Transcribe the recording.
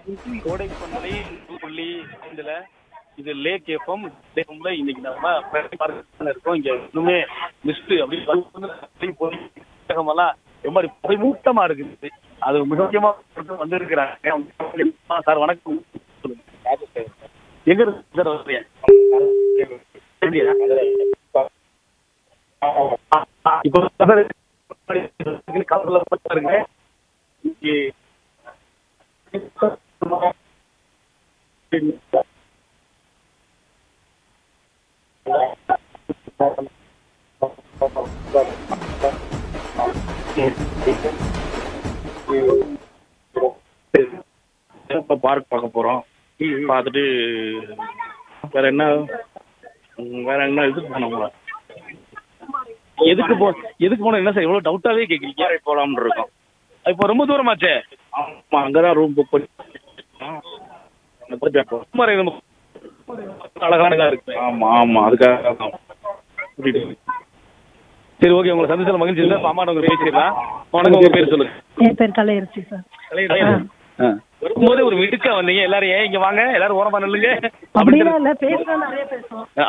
கோடை பண்பலை புள்ளி ஐந்துல இது லேக் எஃப்எம் லேக்ல இன்னைக்கு நம்ம பார்க்க இருக்கோம் இங்க இன்னுமே மிஸ்ட் அப்படி போய் மேகமெல்லாம் ரொம்ப புகை மூட்டமா இருக்குது அது மிக முக்கியமா ஒருத்தர் வந்திருக்கிறாங்க சார் வணக்கம் சொல்லுங்க. எங்க இருக்கு சார் வர்றீங்க இப்போ கலர்ல பாருங்க இன்னைக்கு இப்போ பார்க் பார்க்க போகிறோம் பார்த்துட்டு வேற என்ன ம், வேற என்ன இதுக்கு போனோம் எதுக்கு போ எதுக்கு போன என்ன சார் இவ்வளவு டவுட்டாவே கேக்குறீங்க போகலாம்னு இருக்கோம் இப்போ ரொம்ப தூரமாச்சே ஆமாம் அங்கே தான் ரூம் புக் பண்ணி குமாரி நம்ம அழகான இதா இருக்கு ஆமாம் ஆமாம் அதுக்காக தான் கூட்டிட்டு சரி ஓகே உங்களை சந்திச்சல மகிழ்ச்சி இல்லை அம்மா உங்க பேசிடலாம் வணக்கம் உங்க பேர் சொல்லுங்க என் பேர் கலையரசி சார் ஆ வரும்போதே ஒரு மிடுக்கா வந்தீங்க எல்லாரும் ஏன் இங்க வாங்க எல்லாரும் ஓரமா நில்லுங்க அப்படிலாம் இல்ல பேசுனா நிறைய பேசுவோம்